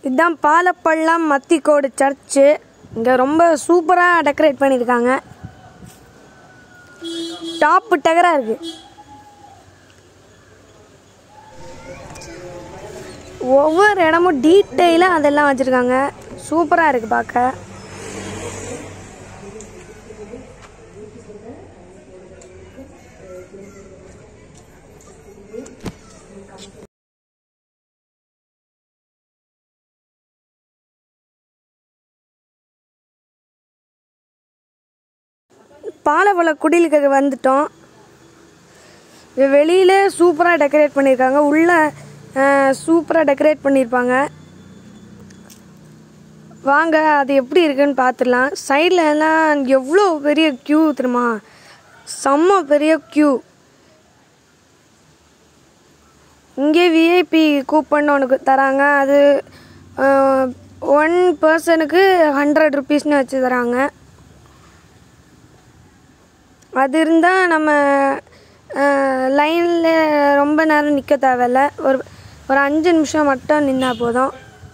இதுதான் பாலப்பள்ளம் மத்திக்கோடு சர்ச்சு இங்கே ரொம்ப சூப்பராக டெக்கரேட் பண்ணியிருக்காங்க டாப்பு டகராக இருக்குது ஒவ்வொரு இடமும் டீட்டெயிலாக அதெல்லாம் வச்சுருக்காங்க சூப்பராக இருக்குது பார்க்க பாலப்பழ குடிலுக்கு வந்துட்டோம் வெளியில் சூப்பராக டெக்கரேட் பண்ணியிருக்காங்க உள்ளே சூப்பராக டெக்கரேட் பண்ணியிருப்பாங்க வாங்க அது எப்படி இருக்குன்னு பார்த்துடலாம் சைடில் எல்லாம் எவ்வளோ பெரிய க்யூ தெரியுமா செம்ம பெரிய க்யூ இங்கே விஐபி கூப்பன் உனக்கு தராங்க அது ஒன் பர்சனுக்கு ஹண்ட்ரட் ருபீஸ்னு வச்சு தராங்க அது இருந்தால் நம்ம லைனில் ரொம்ப நேரம் நிற்க தேவையில்ல ஒரு ஒரு அஞ்சு நிமிஷம் மட்டும் நின்னா போதும்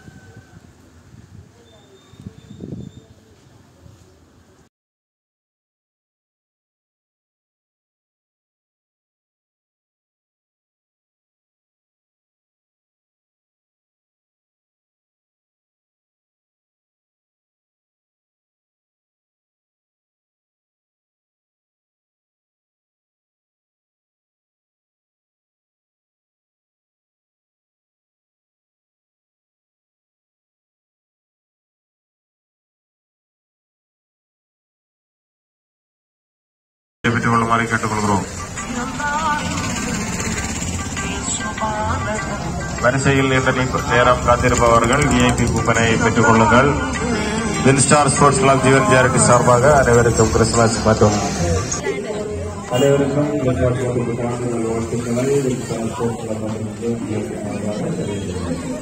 பெற்றுக்கொள்ளுமாறு கேட்டுக்கொள்கிறோம் வரிசையில் நீண்ட நீ- நேரம் காத்திருப்பவர்கள் விஐபி கூப்பனை பெற்றுக் கொள்ளுங்கள் Winstar sports club Jeevan charity சார்பாக அனைவருக்கும் கிறிஸ்துமஸ் மற்றும் அனைவருக்கும் வின்ஸ்டார் ஸ்போர்ட்ஸ் வாழ்த்துக்களை வின்ஸ்டார் ஸ்போர்ட்ஸ் கிளப் அமைப்பு சார்பாக தெரிவித்துள்ளது.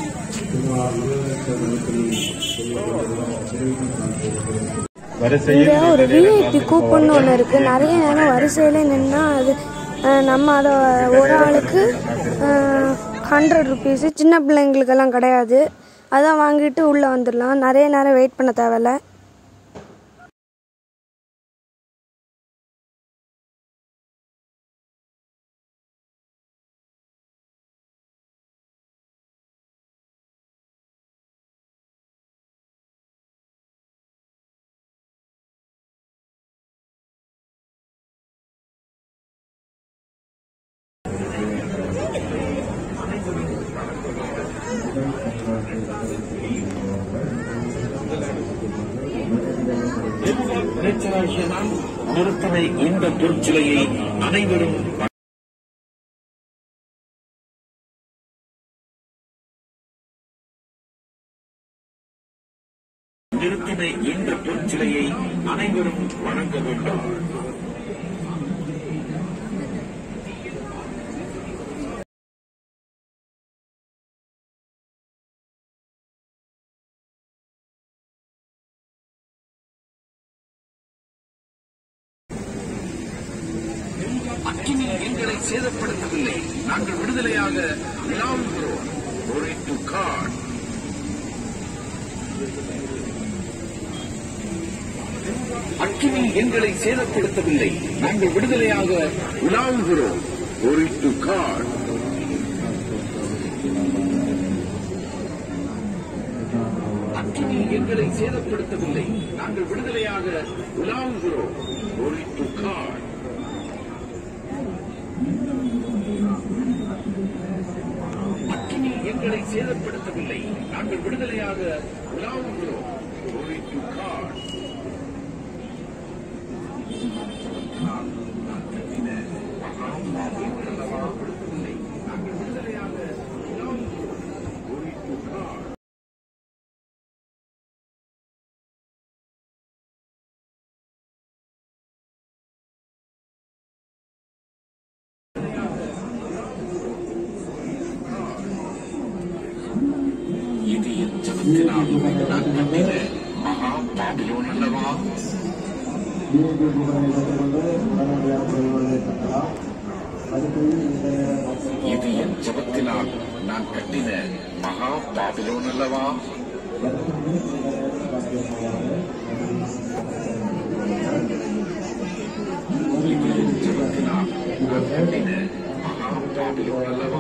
வரிசையில் இங்கே ஒரு விஐபி கூப்பன் ஒன்று இருக்குது நிறைய நேரம் வரிசையிலே நின்னா அது அஹ், நம்ம அதை ஒரு ஆளுக்கு ஹண்ட்ரட் ருபீஸு சின்ன பிள்ளைங்களுக்கெல்லாம் கிடையாது அதான் வாங்கிட்டு உள்ளே வந்துடலாம் நிறைய நேரம் வெயிட் பண்ண தேவையில்ல இறைச்சலாகிய நாம் நிறுத்தனை இந்த பொருட்சிலையை அனைவரும் நிறுத்தினை இந்த பொருட்சிலையை அனைவரும் வணங்க வேண்டும் அக்கினி எங்களை சேதப்படுத்தவில்லை நாங்கள் விடுதலையாக விழாவுகிறோம் Glory to God. அக்கினி எங்களை சேதப்படுத்தவில்லை நாங்கள் விடுதலையாக உலாவுகிறோம் Glory to God. அக்கினி எங்களை சேதப்படுத்தவில்லை நாங்கள் விடுதலையாக உலாவுகிறோம் Glory to God. அக்கினி எங்களை சேதப்படுத்தவில்லை நாங்கள் விடுதலையாக உலாவுகிறோம் Glory to God. இது என் ஜபத்தினால் நான் கட்டின மகா பாபிலோன் அல்லவா இது என் ஜபத்தினால் நான் கட்டின மகா பாபிலோன் அல்லவா ஜெபத்தினால் நான் கட்டின மகா பாபிலோன் அல்லவா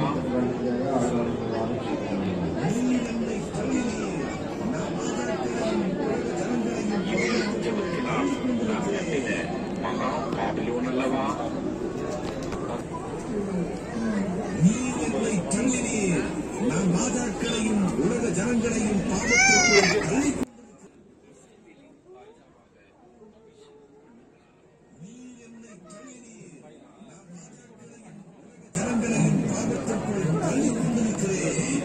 ஜெபத்தினால் நான் கட்டின மகா பாபிலோன் அல்லவா நாம் மாதாக்களையும் உலக ஜனங்களையும் பாவத்திற்கு தள்ளி ஜனங்களையும் பாவத்திற்குள் தள்ளி கொண்டிருக்கிறேன்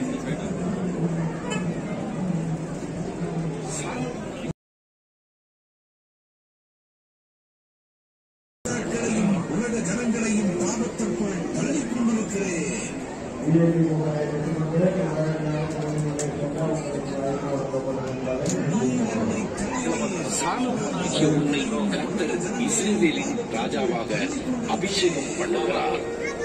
மாதாக்களையும் உலக ஜனங்களையும் பாவத்திற்குள் தள்ளி கொண்டிருக்கிறேன் சாலமோனாகிய உன்னை கர்த்தர் இஸ்ரவேலின் ராஜாவாக அபிஷேகம் பண்ணுகிறார்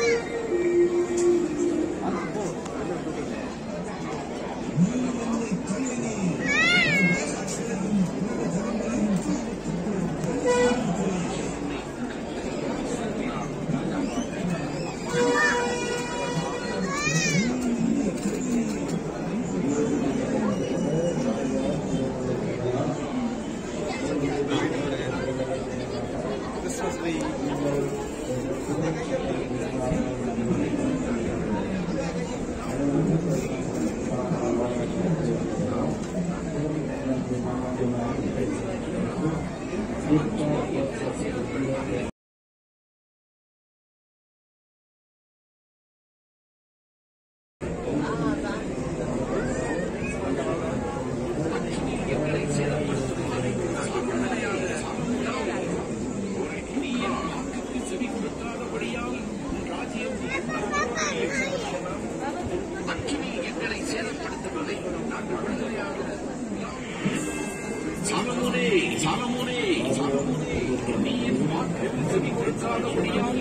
சாலமோனே சாலமோனே சாலமோனே நீ என் வாக்கு செவி கொடுக்காதபடியால்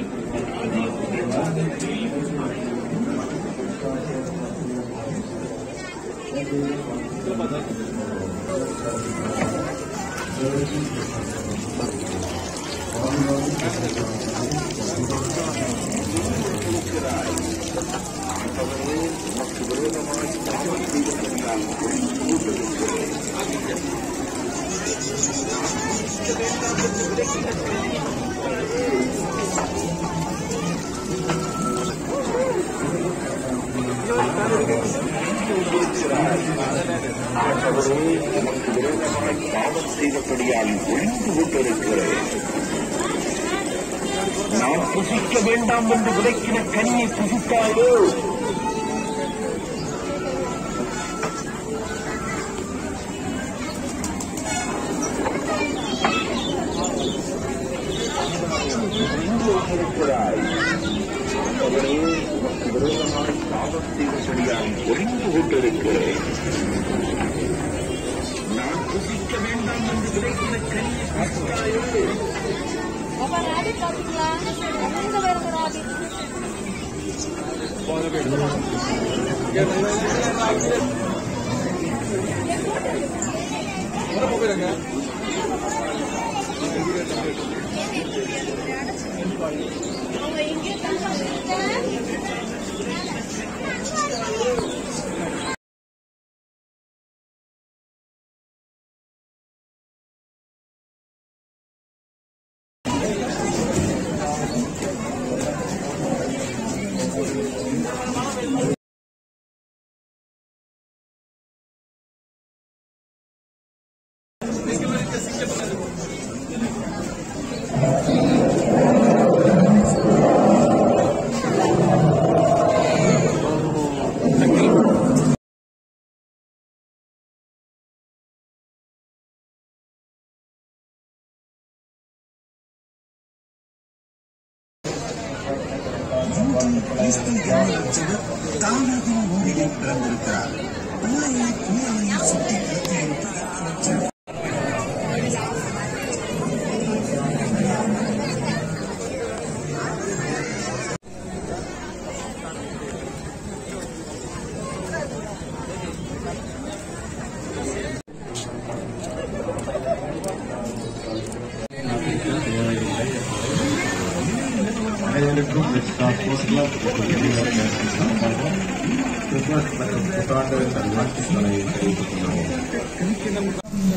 பாவம் செய்தபடியால் ஒழிந்து கொண்டிருக்கிறேன் நான் புசிக்க வேண்டாம் என்று விளக்கின கனியை புசித்தாயோ இருக்கிறாய் அவரே உனக்கு விரோதமாய் பாவம் செய்தபடியால் ஒழிந்து கொண்டிருக்கிறேன் நான் புசிக்க வேண்டாம் என்று விளக்கின கனியை புசித்தாயோ அப்ப ராபிட் பாத்தீங்களா எங்க வேற ராபிட் அவங்க இங்கே தங்க தானாக ஊரில் பிறந்திருக்கிறார் பிள்ளையை பிள்ளையை சுட்டி கிடத்தி அவர்களுக்கும் ஸ்டார் ஸ்போர்ட்ஸ் கிளப் மற்றும் இளைஞர் நேரத்தின் சார்பாக கிறிஸ்துமஸ் மற்றும் புத்தாண்டு நல்வாழ்த்துக்களை தெரிவித்துக் கொள்கிறோம்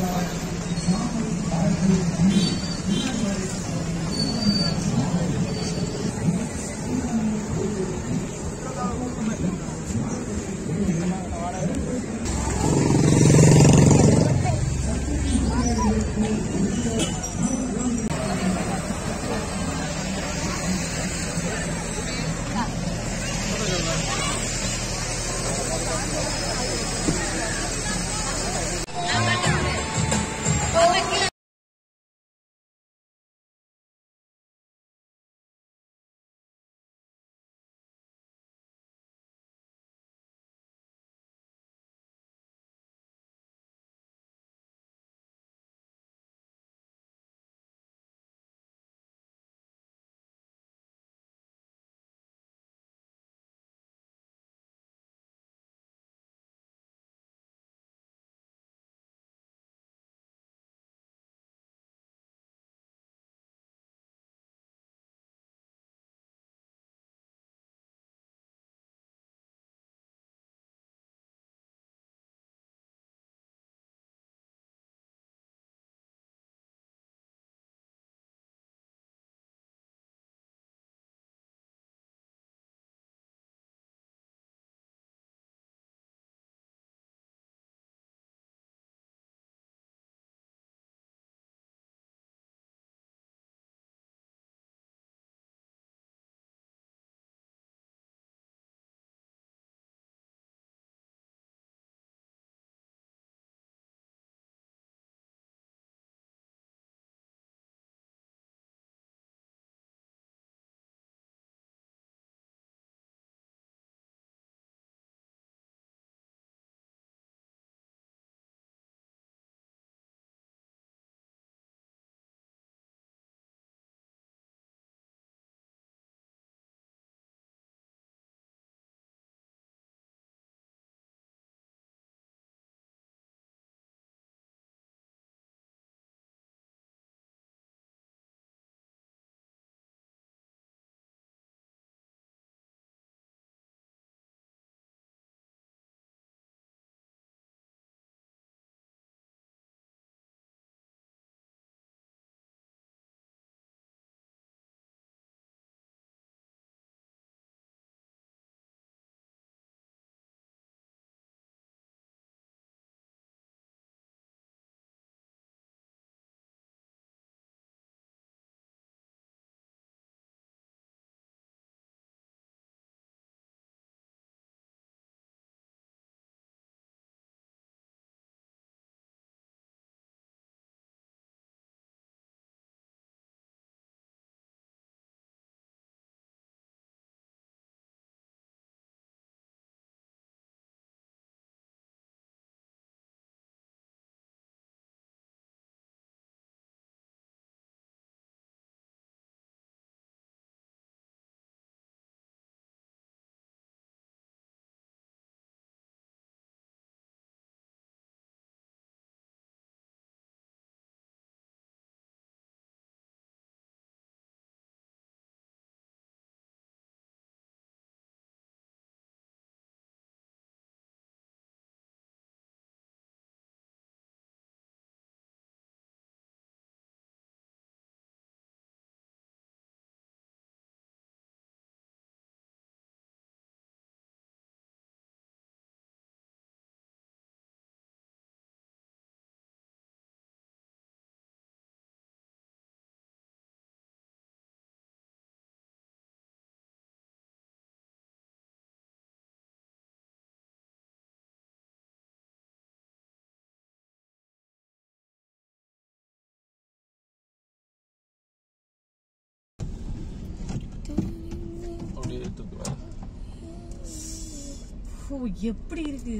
ஓ எப்படி இருக்கு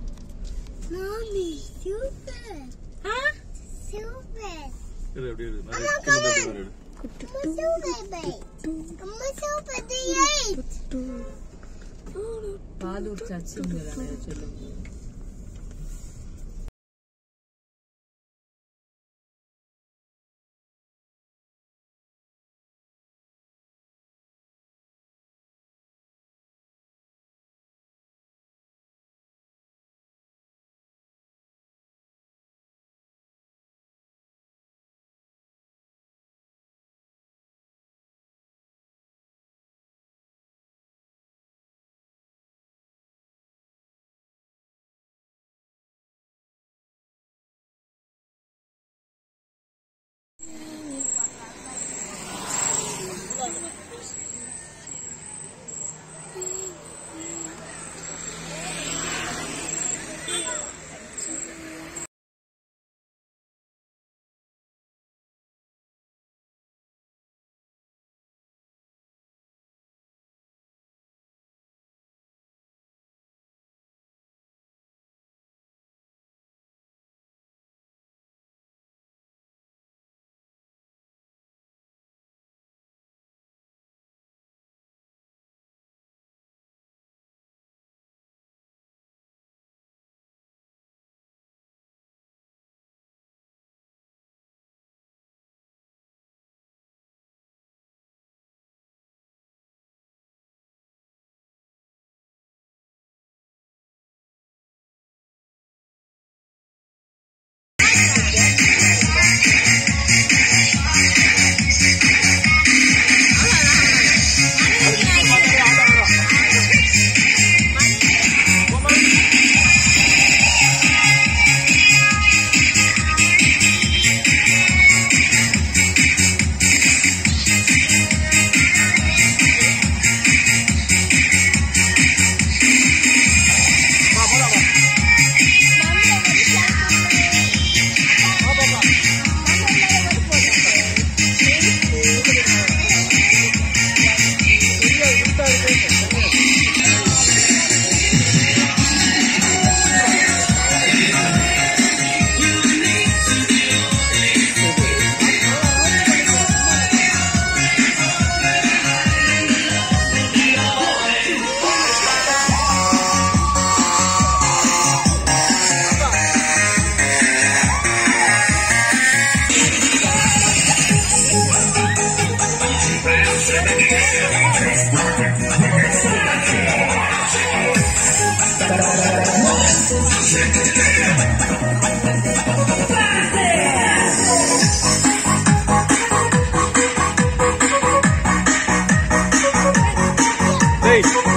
Mommy, super. ஆ? Super. இது எப்படி இருக்கு? Mama, நிறைய come சின்ன on. baby I'm a super baby. I'm a super baby. Palur சச்சுங்கிறாங்க சொல்லுங்க டேய்